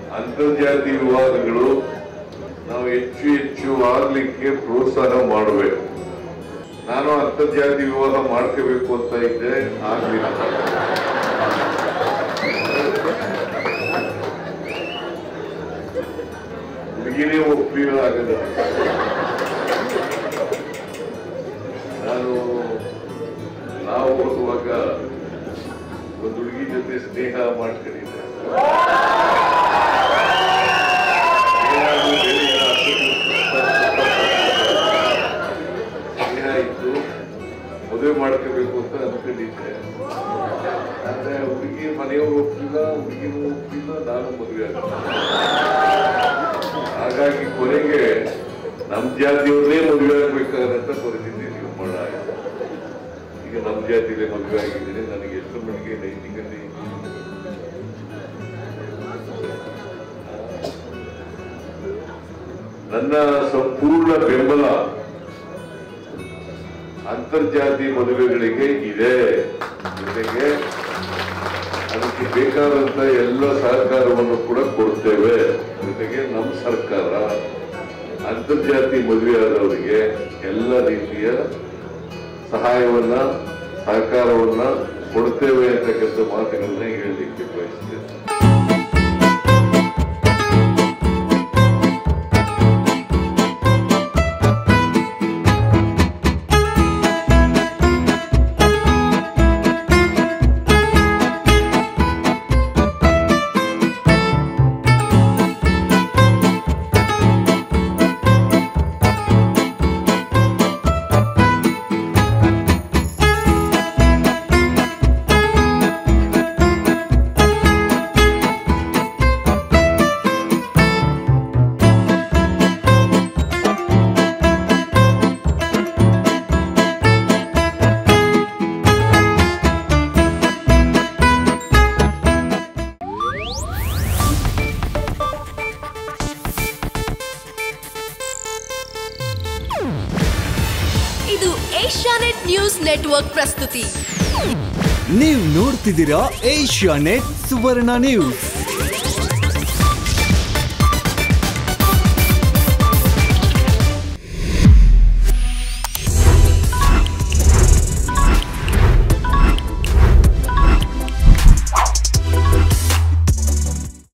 ಅಂತರ್ಜಾತಿ ವಿವಾದಗಳು ನಾವು ಹೆಚ್ಚು ಹೆಚ್ಚು ಆಗ್ಲಿಕ್ಕೆ ಪ್ರೋತ್ಸಾಹ ಮಾಡಬೇಕು ನಾನು ಅಂತರ್ಜಾತಿ ವಿವಾಹ ಮಾಡ್ಕೋಬೇಕು ಅಂತ ಇದ್ದೆ ಆಗ್ಲಿಲ್ಲ ಹುಡುಗಿನೇ ಒಪ್ಪಿಲ್ಲ ಆಗದ ನಾನು ನಾವು ಓದುವಾಗ ಒಂದು ಹುಡುಗಿ ಜೊತೆ ಸ್ನೇಹ ಮಾಡ್ಕೊಂಡಿದ್ದೆ ಏನಾದ್ರು ಬೇರೆ ಏನೋ ಸ್ನೇಹ ಇತ್ತು ಮದುವೆ ಮಾಡ್ಕೋಬೇಕು ಅಂತ ಅನ್ಕೊಂಡಿದ್ದೆ ಆದ್ರೆ ಹುಡುಗಿ ಮನೆಯವರು ಒಪ್ಪಿಲ್ಲ ಹುಡುಗಿನೂ ಒಪ್ಪಿಲ್ಲ ನಾನು ಮದುವೆ ಆಗಿಲ್ಲ ಹಾಗಾಗಿ ಕೊನೆಗೆ ನಮ್ ಜಾತಿಯವ್ರನ್ನೇ ಮದುವೆ ಆಗ್ಬೇಕಾದಂತ ಪರಿಸ್ಥಿತಿ ನಿರ್ಮಾಣ ಆಗಿದೆ ಈಗ ನಮ್ ಜಾತಿಲೇ ಮದುವೆ ಆಗಿದ್ದೀನಿ ನನಗೆ ಎಷ್ಟು ಮಟ್ಟಿಗೆ ನೈತಿಕತೆ ಇದೆ? ನನ್ನ ಸಂಪೂರ್ಣ ಬೆಂಬಲ ಅಂತರ್ಜಾತಿ ಮದುವೆಗಳಿಗೆ ಇದೆ ಜೊತೆಗೆ ಅದಕ್ಕೆ ಬೇಕಾದಂತ ಎಲ್ಲ ಸಹಕಾರವನ್ನು ಕೂಡ ಕೊಡ್ತೇವೆ ಜೊತೆಗೆ ನಮ್ಮ ಸರ್ಕಾರ ಅಂತರ್ಜಾತಿ ಮದುವೆ ಆದವರಿಗೆ ಎಲ್ಲ ರೀತಿಯ ಸಹಾಯವನ್ನ ಸಹಕಾರವನ್ನ ಕೊಡ್ತೇವೆ ಅಂತಕ್ಕಂಥ ಮಾತುಗಳನ್ನ ಹೇಳಲಿಕ್ಕೆ ಬಯಸ್ತೇನೆ ಇದು ಏಷ್ಯಾನೆಟ್ ನ್ಯೂಸ್ ನೆಟ್ವರ್ಕ್ ಪ್ರಸ್ತುತಿ ನೀವು ನೋಡ್ತಿದ್ದೀರಾ ಏಷ್ಯಾ ನೆಟ್ ಸುವರ್ಣ ನ್ಯೂಸ್